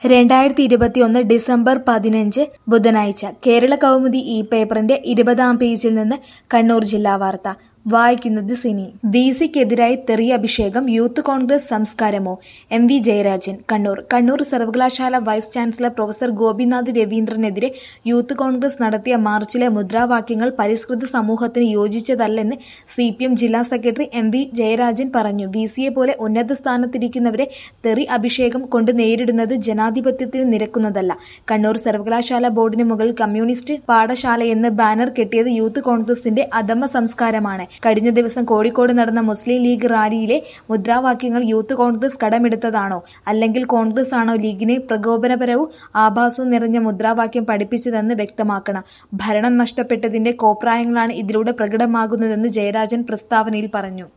രണ്ടായിരത്തി ഇരുപത്തിയൊന്ന് ഡിസംബർ പതിനഞ്ച് ബുധനാഴ്ച കേരള കൗമുദി ഈ പേപ്പറിന്റെ ഇരുപതാം പേജിൽ നിന്ന് കണ്ണൂർ ജില്ലാ വാർത്ത വായിക്കുന്നത് സിനി വി സിക്കെതിരായി തെറി അഭിഷേകം യൂത്ത് കോൺഗ്രസ് സംസ്കാരമോ എം വി ജയരാജൻ കണ്ണൂർ കണ്ണൂർ സർവകലാശാല വൈസ് ചാൻസലർ പ്രൊഫസർ ഗോപിനാഥ് രവീന്ദ്രനെതിരെ യൂത്ത് കോൺഗ്രസ് നടത്തിയ മാർച്ചിലെ മുദ്രാവാക്യങ്ങൾ പരിഷ്കൃത സമൂഹത്തിന് യോജിച്ചതല്ലെന്ന് സി പി എം ജില്ലാ സെക്രട്ടറി എം വി ജയരാജൻ പറഞ്ഞു വി സിയെ പോലെ ഉന്നത സ്ഥാനത്തിരിക്കുന്നവരെ തെറി അഭിഷേകം കൊണ്ട് നേരിടുന്നത് ജനാധിപത്യത്തിന് നിരക്കുന്നതല്ല കണ്ണൂർ സർവകലാശാല ബോർഡിന് മുകളിൽ കമ്മ്യൂണിസ്റ്റ് പാഠശാലയെന്ന് ബാനർ കെട്ടിയത് യൂത്ത് കോൺഗ്രസിന്റെ അധമ സംസ്കാരമാണ് കഴിഞ്ഞ ദിവസം കോഴിക്കോട് നടന്ന മുസ്ലിം ലീഗ് റാലിയിലെ മുദ്രാവാക്യങ്ങൾ യൂത്ത് കോൺഗ്രസ് കടമെടുത്തതാണോ അല്ലെങ്കിൽ കോൺഗ്രസ് ആണോ ലീഗിനെ പ്രകോപനപരവും ആഭാസവും നിറഞ്ഞ മുദ്രാവാക്യം പഠിപ്പിച്ചതെന്ന് വ്യക്തമാക്കണം ഭരണം നഷ്ടപ്പെട്ടതിന്റെ കോപ്രായങ്ങളാണ് ഇതിലൂടെ പ്രകടമാകുന്നതെന്ന് ജയരാജൻ പ്രസ്താവനയിൽ പറഞ്ഞു